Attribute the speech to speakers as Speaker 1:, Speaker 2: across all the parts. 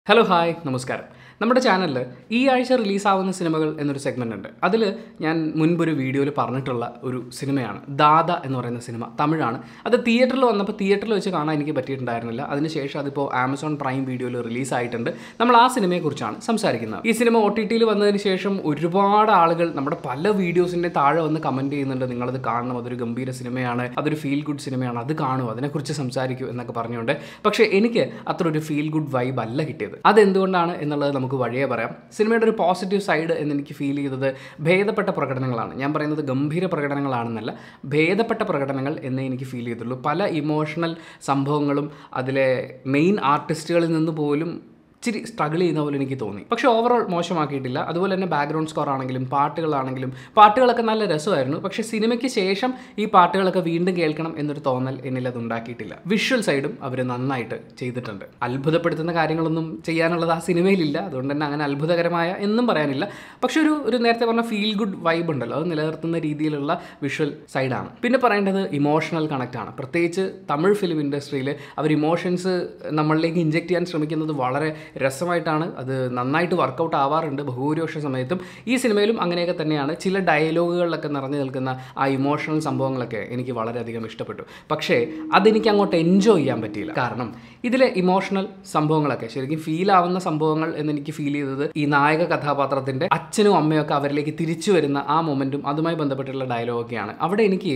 Speaker 1: hello hi നമസ്കാരം നമ്മുടെ ചാനലിൽ ഈ ആഴ്ച റിലീസാവുന്ന സിനിമകൾ എന്നൊരു സെഗ്മെൻ്റ് ഉണ്ട് അതിൽ ഞാൻ മുൻപൊരു വീഡിയോയിൽ പറഞ്ഞിട്ടുള്ള ഒരു സിനിമയാണ് ദാദ എന്ന് പറയുന്ന സിനിമ തമിഴാണ് അത് തിയേറ്ററിൽ വന്നപ്പോൾ തിയേറ്ററിൽ വെച്ച് കാണാൻ എനിക്ക് പറ്റിയിട്ടുണ്ടായിരുന്നില്ല അതിനുശേഷം അതിപ്പോൾ ആമസോൺ പ്രൈം വീഡിയോയിൽ റിലീസായിട്ടുണ്ട് നമ്മൾ ആ സിനിമയെക്കുറിച്ചാണ് സംസാരിക്കുന്നത് ഈ സിനിമ ഒ ടി ടിയിൽ വന്നതിന് ശേഷം ഒരുപാട് ആളുകൾ നമ്മുടെ പല വീഡിയോസിൻ്റെ താഴെ വന്ന് കമൻറ്റ് ചെയ്യുന്നുണ്ട് നിങ്ങളത് കാണണം അതൊരു ഗംഭീര സിനിമയാണ് അതൊരു ഫീൽ ഗുഡ് സിനിമയാണ് അത് കാണൂ അതിനെക്കുറിച്ച് സംസാരിക്കൂ എന്നൊക്കെ പറഞ്ഞുകൊണ്ട് പക്ഷേ എനിക്ക് അത്ര ഒരു ഫീൽ ഗുഡ് വൈബ് അല്ല കിട്ടിയത് അതെന്തുകൊണ്ടാണ് എന്നുള്ളത് നമുക്ക് വഴിയേ പറയാം സിനിമയുടെ ഒരു പോസിറ്റീവ് സൈഡ് എന്ന് എനിക്ക് ഫീൽ ചെയ്തത് ഭേദപ്പെട്ട പ്രകടനങ്ങളാണ് ഞാൻ പറയുന്നത് ഗംഭീര പ്രകടനങ്ങളാണെന്നല്ല ഭേദപ്പെട്ട പ്രകടനങ്ങൾ എന്നേ എനിക്ക് ഫീൽ ചെയ്തുള്ളൂ പല ഇമോഷണൽ സംഭവങ്ങളും അതിലെ മെയിൻ ആർട്ടിസ്റ്റുകളിൽ നിന്ന് പോലും ഇച്ചിരി സ്ട്രഗിൾ ചെയ്യുന്ന പോലെ എനിക്ക് തോന്നി പക്ഷേ ഓവറോൾ മോശമാക്കിയിട്ടില്ല അതുപോലെ തന്നെ ബാക്ക്ഗ്രൗണ്ട് സ്കോർ ആണെങ്കിലും പാട്ടുകളാണെങ്കിലും പാട്ടുകളൊക്കെ നല്ല രസമായിരുന്നു പക്ഷേ സിനിമയ്ക്ക് ശേഷം ഈ പാട്ടുകളൊക്കെ വീണ്ടും കേൾക്കണം എന്നൊരു തോന്നൽ എന്നിൽ അത് ഉണ്ടാക്കിയിട്ടില്ല വിഷ്വൽ സൈഡും അവർ നന്നായിട്ട് ചെയ്തിട്ടുണ്ട് അത്ഭുതപ്പെടുത്തുന്ന കാര്യങ്ങളൊന്നും ചെയ്യാനുള്ളത് ആ സിനിമയിലില്ല അതുകൊണ്ട് തന്നെ അങ്ങനെ അത്ഭുതകരമായ എന്നും പറയാനില്ല പക്ഷെ ഒരു ഒരു നേരത്തെ പറഞ്ഞ ഫീൽ ഗുഡ് വൈബ് ഉണ്ടല്ലോ അത് നിലനിർത്തുന്ന രീതിയിലുള്ള വിഷ്വൽ സൈഡാണ് പിന്നെ പറയേണ്ടത് ഇമോഷണൽ കണക്റ്റ് ആണ് പ്രത്യേകിച്ച് തമിഴ് ഫിലിം ഇൻഡസ്ട്രിയിൽ അവർ ഇമോഷൻസ് നമ്മളിലേക്ക് ഇഞ്ചെക്ട് ചെയ്യാൻ ശ്രമിക്കുന്നത് വളരെ രസമായിട്ടാണ് അത് നന്നായിട്ട് വർക്കൗട്ട് ആവാറുണ്ട് ബഹുഭൂരിപക്ഷ സമയത്തും ഈ സിനിമയിലും അങ്ങനെയൊക്കെ തന്നെയാണ് ചില ഡയലോഗുകളിലൊക്കെ നിറഞ്ഞു നിൽക്കുന്ന ആ ഇമോഷണൽ സംഭവങ്ങളൊക്കെ എനിക്ക് വളരെയധികം ഇഷ്ടപ്പെട്ടു പക്ഷേ അതെനിക്ക് അങ്ങോട്ട് എൻജോയ് ചെയ്യാൻ പറ്റിയില്ല കാരണം ഇതിലെ ഇമോഷണൽ സംഭവങ്ങളൊക്കെ ശരിക്കും ഫീൽ ആവുന്ന സംഭവങ്ങൾ എന്ന് എനിക്ക് ഫീൽ ചെയ്തത് ഈ നായക കഥാപാത്രത്തിൻ്റെ അച്ഛനും അമ്മയും ഒക്കെ അവരിലേക്ക് തിരിച്ചു വരുന്ന ആ മൊമെൻറ്റും അതുമായി ബന്ധപ്പെട്ടുള്ള ഡയലോഗൊക്കെയാണ് അവിടെ എനിക്ക്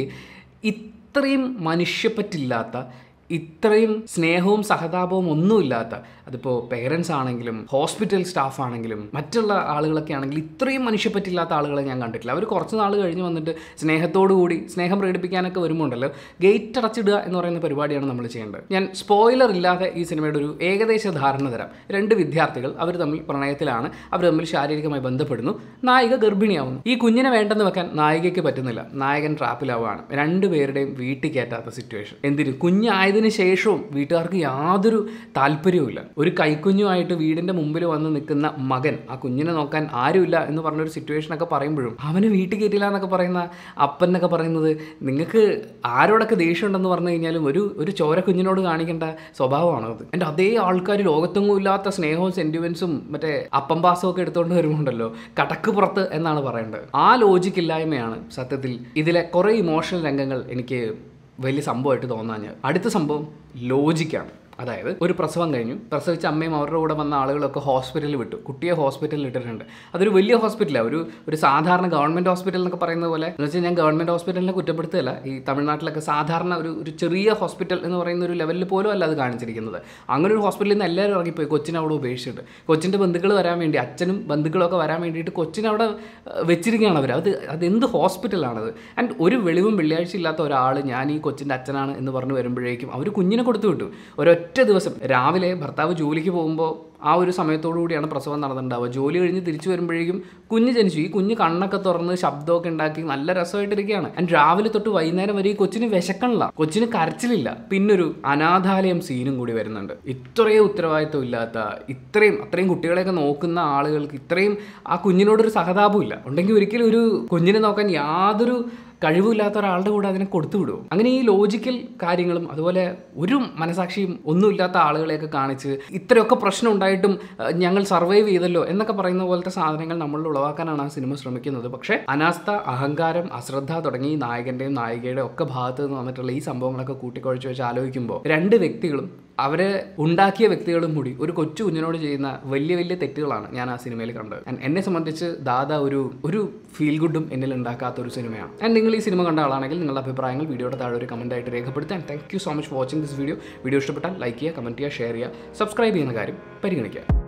Speaker 1: ഇത്രയും മനുഷ്യപ്പറ്റില്ലാത്ത ഇത്രയും സ്നേഹവും സഹതാപവും ഒന്നുമില്ലാത്ത അതിപ്പോൾ പേരൻസ് ആണെങ്കിലും ഹോസ്പിറ്റൽ സ്റ്റാഫ് ആണെങ്കിലും മറ്റുള്ള ആളുകളൊക്കെ ആണെങ്കിലും ഇത്രയും മനുഷ്യപ്പറ്റില്ലാത്ത ആളുകളെ ഞാൻ കണ്ടിട്ടില്ല അവർ കുറച്ച് നാൾ കഴിഞ്ഞ് വന്നിട്ട് സ്നേഹത്തോടു കൂടി സ്നേഹം പ്രകടിപ്പിക്കാനൊക്കെ വരുമ്പോണ്ടല്ലോ ഗേറ്റ് അടച്ചിടുക എന്ന് പറയുന്ന പരിപാടിയാണ് നമ്മൾ ചെയ്യേണ്ടത് ഞാൻ സ്പോയിലർ ഇല്ലാതെ ഈ സിനിമയുടെ ഒരു ഏകദേശ ധാരണ തരാം രണ്ട് വിദ്യാർത്ഥികൾ അവർ തമ്മിൽ പ്രണയത്തിലാണ് അവർ തമ്മിൽ ശാരീരികമായി ബന്ധപ്പെടുന്നു നായിക ഗർഭിണിയാവുന്നു ഈ കുഞ്ഞിനെ വേണ്ടെന്ന് വെക്കാൻ നായികയ്ക്ക് പറ്റുന്നില്ല നായകൻ ട്രാപ്പിലാവുകയാണ് രണ്ടുപേരുടെയും വീട്ടിൽ കയറ്റാത്ത സിറ്റുവേഷൻ എന്തിന് കുഞ്ഞായതിനു ശേഷവും വീട്ടുകാർക്ക് യാതൊരു താല്പര്യവുമില്ല ഒരു കൈക്കുഞ്ഞുമായിട്ട് വീടിൻ്റെ മുമ്പിൽ വന്ന് നിൽക്കുന്ന മകൻ ആ കുഞ്ഞിനെ നോക്കാൻ ആരുമില്ല എന്ന് പറഞ്ഞൊരു സിറ്റുവേഷനൊക്കെ പറയുമ്പോഴും അവന് വീട്ടിൽ കയറ്റില്ല എന്നൊക്കെ പറയുന്ന അപ്പനൊക്കെ പറയുന്നത് നിങ്ങൾക്ക് ആരോടൊക്കെ ദേഷ്യമുണ്ടെന്ന് പറഞ്ഞു കഴിഞ്ഞാലും ഒരു ഒരു ചോര കുഞ്ഞിനോട് കാണിക്കേണ്ട സ്വഭാവമാണ് അത് എൻ്റെ അതേ ആൾക്കാർ ലോകത്തെങ്ങും ഇല്ലാത്ത സ്നേഹവും സെൻറ്റിമെൻസും മറ്റേ അപ്പം പാസവും ഒക്കെ എടുത്തുകൊണ്ട് വരുമ്പോണ്ടല്ലോ കടക്ക് പുറത്ത് എന്നാണ് പറയേണ്ടത് ആ ലോജിക്ക് ഇല്ലായ്മയാണ് സത്യത്തിൽ ഇതിലെ കുറേ ഇമോഷണൽ രംഗങ്ങൾ എനിക്ക് വലിയ സംഭവമായിട്ട് തോന്നാൻ അടുത്ത സംഭവം ലോജിക്കാണ് അതായത് ഒരു പ്രസവം കഴിഞ്ഞു പ്രസവിച്ച അമ്മയും അവരുടെ കൂടെ വന്ന ആളുകളൊക്കെ ഹോസ്പിറ്റലിൽ വിട്ടു കുട്ടിയെ ഹോസ്പിറ്റലിൽ ഇട്ടിട്ടുണ്ട് അതൊരു വലിയ ഹോസ്പിറ്റലാണ് ഒരു ഒരു സാധാരണ ഗവൺമെൻറ് ഹോസ്പിറ്റൽ എന്നൊക്കെ പറയുന്ന പോലെ എന്ന് വെച്ചാൽ ഞാൻ ഗവൺമെൻറ് ഹോസ്പിറ്റലിനെ കുറ്റപ്പെടുത്തുകയല്ല ഈ തമിഴ്നാട്ടിലൊക്കെ സാധാരണ ഒരു ഒരു ചെറിയ ഹോസ്പിറ്റൽ എന്ന് പറയുന്ന ഒരു ലെവലിൽ പോലും അല്ല അത് കാണിച്ചിരിക്കുന്നത് അങ്ങനെ ഒരു ഹോസ്പിറ്റലിൽ നിന്ന് എല്ലാവരും ഇറങ്ങിപ്പോയി കൊച്ചിനെ അവിടെ ഉപേക്ഷിച്ചിട്ട് കൊച്ചിൻ്റെ ബന്ധുക്കൾ വരാൻ വേണ്ടി അച്ഛനും ബന്ധുക്കളൊക്കെ വരാൻ വേണ്ടിയിട്ട് കൊച്ചിനെ അവിടെ വെച്ചിരിക്കുകയാണ് അവർ അത് അതെന്ത് ഹോസ്പിറ്റലാണത് ആൻഡ് ഒരു വെളിവും വെള്ളിയാഴ്ച ഇല്ലാത്ത ഒരാൾ ഞാൻ ഈ കൊച്ചിൻ്റെ അച്ഛനാണ് എന്ന് പറഞ്ഞു വരുമ്പോഴേക്കും അവർ കുഞ്ഞിനെ കൊടുത്തു വിട്ടു ഒരൊറ്റ ദിവസം രാവിലെ ഭർത്താവ് ജോലിക്ക് പോകുമ്പോൾ ആ ഒരു സമയത്തോടു കൂടിയാണ് പ്രസവം നടന്നിട്ടുണ്ടാവുക ജോലി കഴിഞ്ഞ് തിരിച്ചു വരുമ്പോഴേക്കും കുഞ്ഞ് ജനിച്ചു ഈ കുഞ്ഞ് കണ്ണൊക്കെ തുറന്ന് ശബ്ദമൊക്കെ ഉണ്ടാക്കി നല്ല രസമായിട്ടിരിക്കുകയാണ് ആൻഡ് രാവിലെ തൊട്ട് വൈകുന്നേരം വരെ ഈ കൊച്ചിന് വിശക്കണില്ല കൊച്ചിന് കരച്ചിലില്ല പിന്നൊരു അനാഥാലയം സീനും കൂടി വരുന്നുണ്ട് ഇത്രയും ഉത്തരവാദിത്വം ഇല്ലാത്ത ഇത്രയും അത്രയും കുട്ടികളെയൊക്കെ നോക്കുന്ന ആളുകൾക്ക് ഇത്രയും ആ കുഞ്ഞിനോടൊരു സഹതാപം ഇല്ല ഉണ്ടെങ്കിൽ ഒരിക്കലും ഒരു കുഞ്ഞിനെ നോക്കാൻ യാതൊരു കഴിവില്ലാത്ത ഒരാളുടെ കൂടെ അതിനെ കൊടുത്തു വിടുമോ അങ്ങനെ ഈ ലോജിക്കൽ കാര്യങ്ങളും അതുപോലെ ഒരു മനസാക്ഷിയും ഒന്നുമില്ലാത്ത ആളുകളെയൊക്കെ കാണിച്ച് ഇത്രയൊക്കെ പ്രശ്നം ഉണ്ടായിട്ടും അഹ്, ഞങ്ങൾ സർവൈവ് ചെയ്തല്ലോ എന്നൊക്കെ പറയുന്ന പോലത്തെ സാധനങ്ങൾ നമ്മളിൽ ഉളവാക്കാനാണ് ആ സിനിമ ശ്രമിക്കുന്നത് പക്ഷേ അനാസ്ഥ അഹങ്കാരം അശ്രദ്ധ തുടങ്ങി ഈ നായകന്റെയും നായികയുടെയും ഒക്കെ ഭാഗത്ത് നിന്ന് വന്നിട്ടുള്ള ഈ സംഭവങ്ങളൊക്കെ കൂട്ടിക്കുഴച്ച് വെച്ച് ആലോചിക്കുമ്പോൾ രണ്ട് വ്യക്തികളും അവരെ ഉണ്ടാക്കിയ വ്യക്തികളും കൂടി ഒരു കൊച്ചു കുഞ്ഞിനോട് ചെയ്യുന്ന വലിയ വലിയ തെറ്റുകളാണ് ഞാൻ ആ സിനിമയിൽ കണ്ടത് And എന്നെ സംബന്ധിച്ച് ദാദ ഒരു ഒരു ഫീൽ ഗുഡും എന്നിൽ ഉണ്ടാക്കാത്ത ഒരു സിനിമയാണ് ആൻഡ് നിങ്ങൾ ഈ സിനിമ കണ്ട ആളാണെങ്കിൽ നിങ്ങളുടെ അഭിപ്രായങ്ങൾ വീഡിയോയുടെ താഴെ ഒരു കമൻ്റ് ആയിട്ട് രേഖപ്പെടുത്താൻ thank you so much for watching this video video ഇഷ്ടപ്പെട്ടാൽ ലൈക്ക് ചെയ്യുക കമൻറ്റ് ചെയ്യുക ഷെയർ ചെയ്യുക സബ്സ്ക്രൈബ് ചെയ്യുന്ന കാര്യം പരിഗണിക്കുക